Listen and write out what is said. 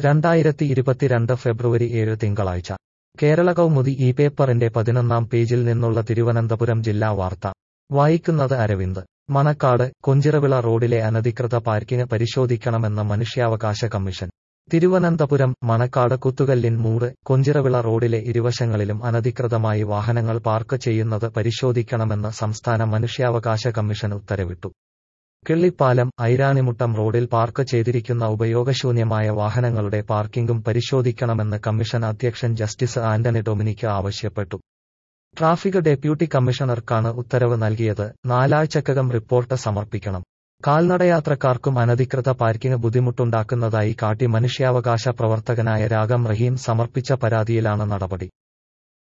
രണ്ടായിരത്തി ഇരുപത്തിരണ്ട് ഫെബ്രുവരി ഏഴ് തിങ്കളാഴ്ച കേരള കൗമുദി ഈ പേപ്പറിന്റെ പതിനൊന്നാം പേജിൽ നിന്നുള്ള തിരുവനന്തപുരം ജില്ലാ വാർത്ത വായിക്കുന്നത് അരവിന്ദ് മണക്കാട് കൊഞ്ചിറവിള റോഡിലെ അനധികൃത പാർക്കിംഗ് പരിശോധിക്കണമെന്ന് മനുഷ്യാവകാശ കമ്മീഷൻ തിരുവനന്തപുരം മണക്കാട് കുത്തുകല്ലിൻ മൂട് കൊഞ്ചിറവിള റോഡിലെ ഇരുവശങ്ങളിലും അനധികൃതമായി വാഹനങ്ങൾ പാർക്ക് ചെയ്യുന്നത് പരിശോധിക്കണമെന്ന് സംസ്ഥാന മനുഷ്യാവകാശ കമ്മീഷൻ ഉത്തരവിട്ടു കിള്ളിപ്പാലം ഐരാണിമുട്ടം റോഡിൽ പാർക്ക് ചെയ്തിരിക്കുന്ന ഉപയോഗശൂന്യമായ വാഹനങ്ങളുടെ പാർക്കിംഗും പരിശോധിക്കണമെന്ന് കമ്മീഷൻ അധ്യക്ഷൻ ജസ്റ്റിസ് ആന്റണി ഡൊമിനിക് ആവശ്യപ്പെട്ടു ട്രാഫിക് ഡെപ്യൂട്ടി കമ്മീഷണർക്കാണ് ഉത്തരവ് നൽകിയത് നാലാഴ്ചക്കകം റിപ്പോർട്ട് സമർപ്പിക്കണം കാൽനടയാത്രക്കാർക്കും അനധികൃത പാർക്കിംഗ് ബുദ്ധിമുട്ടുണ്ടാക്കുന്നതായി കാട്ടി മനുഷ്യാവകാശ പ്രവർത്തകനായ രാഗം റഹീം സമർപ്പിച്ച പരാതിയിലാണ് നടപടി